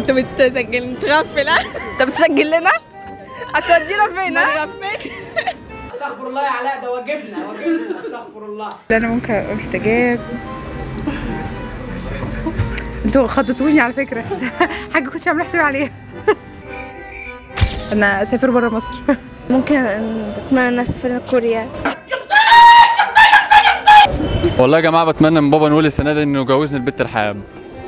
انت بتسجل متغفل انت بتسجل لنا هتودينا فين ها؟ متغفل استغفر الله يا علاء ده واجبنا واجبنا استغفر الله انا ممكن ابقى محتاجاه انتوا خضتوني على فكره حاجه كنتش عامله حسابي عليها انا اسافر بره مصر ممكن بتمنى الناس في كوريا والله يا جماعه بتمنى من بابا نقول السنه دي انه يجوزني البت رحاب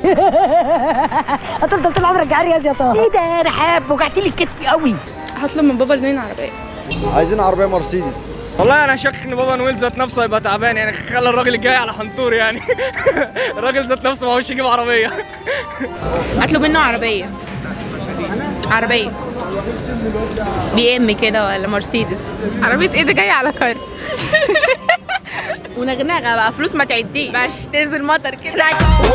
هتفضل طول عمرك عريض يا طه ايه ده رحاب وجعت لي الكتف قوي هطلب من بابا لمين عربيه عايزين عربيه مرسيدس والله انا شاك ان بابا نويل ذات نفسه هيبقى تعبان يعني خلى الراجل الجاي على حنطور يعني الراجل ذات نفسه ما هوش يجيب عربيه اطلب منه عربيه عربيه بي ام كده ولا مرسيدس عربيه ايه ده جايه على كار ونغنغه بقى فلوس ما تعديش بس تنزل مطر كده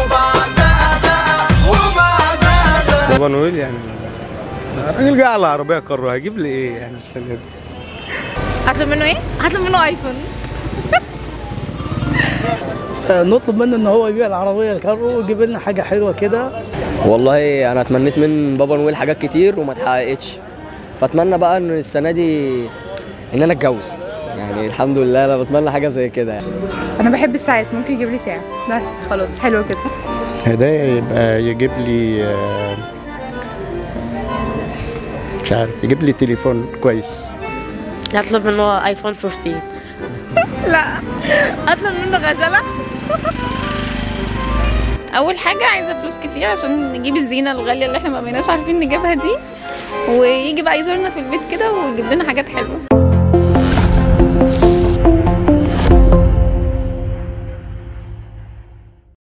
بابا نويل يعني الراجل جاي على عربيه كره هيجيب لي ايه يعني السنه دي هطلب منه ايه؟ هطلب منه ايفون نطلب منه ان هو يبيع العربيه الكارو ويجيب لنا حاجه حلوه كده والله انا اتمنيت من بابا نويل حاجات كتير وما اتحققتش فاتمنى بقى ان السنه دي ان انا اتجوز يعني الحمد لله انا بتمنى حاجه زي كده يعني انا بحب الساعات ممكن يجيب لي ساعه بس خلاص حلو كده هدايا يبقى يجيب لي آه، مش عارف يجيب لي تليفون كويس هطلب منه ايفون 14 لا اطلب منه غزاله اول حاجه عايزه فلوس كتير عشان نجيب الزينه الغاليه اللي احنا ما بقيناش عارفين نجيبها دي ويجي بقى يزورنا في البيت كده ويجيب لنا حاجات حلوه